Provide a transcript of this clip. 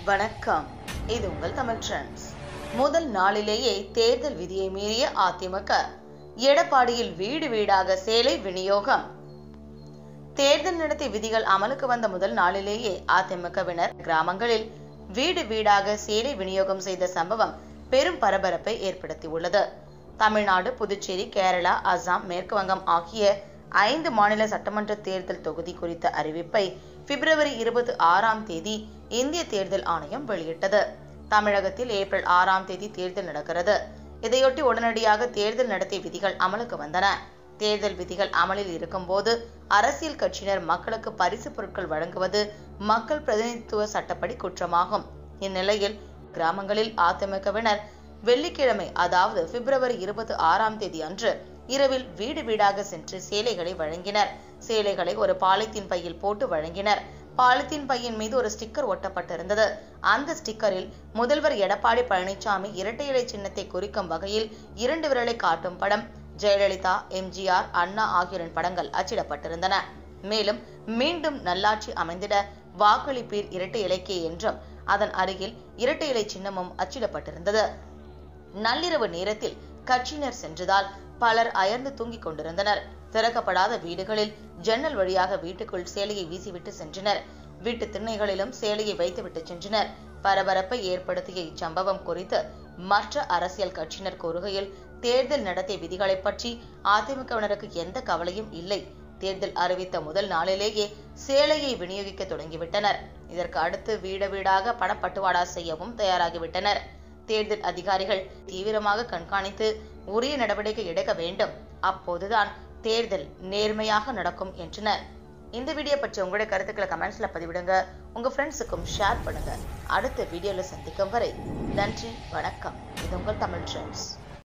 வணக்கம் இது உங்கள் தமிழ் ட்ரெண்ட்ஸ் முதல் நாளிலேயே தேர்தல் விதியை மீறிய அதிமுக எடப்பாடியில் வீடு வீடாக சேலை விநியோகம் தேர்தல் நடத்தை விதிகள் அமலுக்கு வந்த முதல் நாளிலேயே அதிமுகவினர் கிராமங்களில் வீடு வீடாக சேலை விநியோகம் செய்த சம்பவம் பெரும் பரபரப்பை ஏற்படுத்தியுள்ளது தமிழ்நாடு புதுச்சேரி கேரளா அசாம் மேற்கு வங்கம் ஆகிய ஐந்து மாநில சட்டமன்ற தேர்தல் தொகுதி குறித்த அறிவிப்பை பிப்ரவரி இருபத்தி ஆறாம் தேதி இந்திய தேர்தல் ஆணையம் வெளியிட்டது தமிழகத்தில் ஏப்ரல் ஆறாம் தேதி தேர்தல் நடக்கிறது இதையொட்டி உடனடியாக தேர்தல் நடத்தை விதிகள் அமலுக்கு வந்தன தேர்தல் விதிகள் அமலில் இருக்கும்போது அரசியல் கட்சியினர் மக்களுக்கு பரிசு பொருட்கள் வழங்குவது மக்கள் பிரதிநிதித்துவ சட்டப்படி குற்றமாகும் இந்நிலையில் கிராமங்களில் அதிமுகவினர் வெள்ளிக்கிழமை அதாவது பிப்ரவரி இருபத்தி ஆறாம் தேதி அன்று இரவில் வீடு வீடாக சென்று சேலைகளை வழங்கினர் சேலைகளை ஒரு பாலித்தீன் பையில் போட்டு வழங்கினர் பாலித்தீன் பையின் மீது ஒரு ஸ்டிக்கர் ஒட்டப்பட்டிருந்தது அந்த ஸ்டிக்கரில் முதல்வர் எடப்பாடி பழனிசாமி இரட்டை இலை சின்னத்தை குறிக்கும் வகையில் இரண்டு விரலை காட்டும் படம் ஜெயலலிதா எம்ஜிஆர் அண்ணா ஆகியோரின் படங்கள் அச்சிடப்பட்டிருந்தன மேலும் மீண்டும் நல்லாட்சி அமைந்திட வாக்களிப்பீர் இரட்டை இலைக்கே என்றும் அதன் அருகில் இரட்டை இலை சின்னமும் அச்சிடப்பட்டிருந்தது நள்ளிரவு நேரத்தில் கட்சியினர் சென்றதால் பலர் அயர்ந்து தூங்கிக் கொண்டிருந்தனர் திறக்கப்படாத வீடுகளில் ஜன்னல் வழியாக வீட்டுக்குள் சேலையை வீசிவிட்டு சென்றனர் வீட்டு திண்ணைகளிலும் சேலையை வைத்துவிட்டு சென்றனர் பரபரப்பை ஏற்படுத்திய இச்சம்பவம் குறித்து மற்ற அரசியல் கட்சியினர் கூறுகையில் தேர்தல் நடத்தை விதிகளை பற்றி அதிமுகவினருக்கு எந்த கவலையும் இல்லை தேர்தல் அறிவித்த முதல் நாளிலேயே சேலையை விநியோகிக்க தொடங்கிவிட்டனர் இதற்கு அடுத்து வீடு வீடாக பணப்பட்டுவாடா செய்யவும் தயாராகிவிட்டனர் தேர்தல் அதிகாரிகள் தீவிரமாக கண்காணித்து உரிய நடவடிக்கை எடுக்க வேண்டும் அப்போதுதான் தேர்தல் நேர்மையாக நடக்கும் என்றனர் இந்த வீடியோ பற்றி உங்களுடைய கருத்துக்களை கமெண்ட்ஸ்ல பதிவிடுங்க உங்க ஃப்ரெண்ட்ஸுக்கும் ஷேர் பண்ணுங்க அடுத்த வீடியோல சந்திக்கும் வரை நன்றி வணக்கம் இது உங்கள் தமிழ் ட்ரெண்ட்ஸ்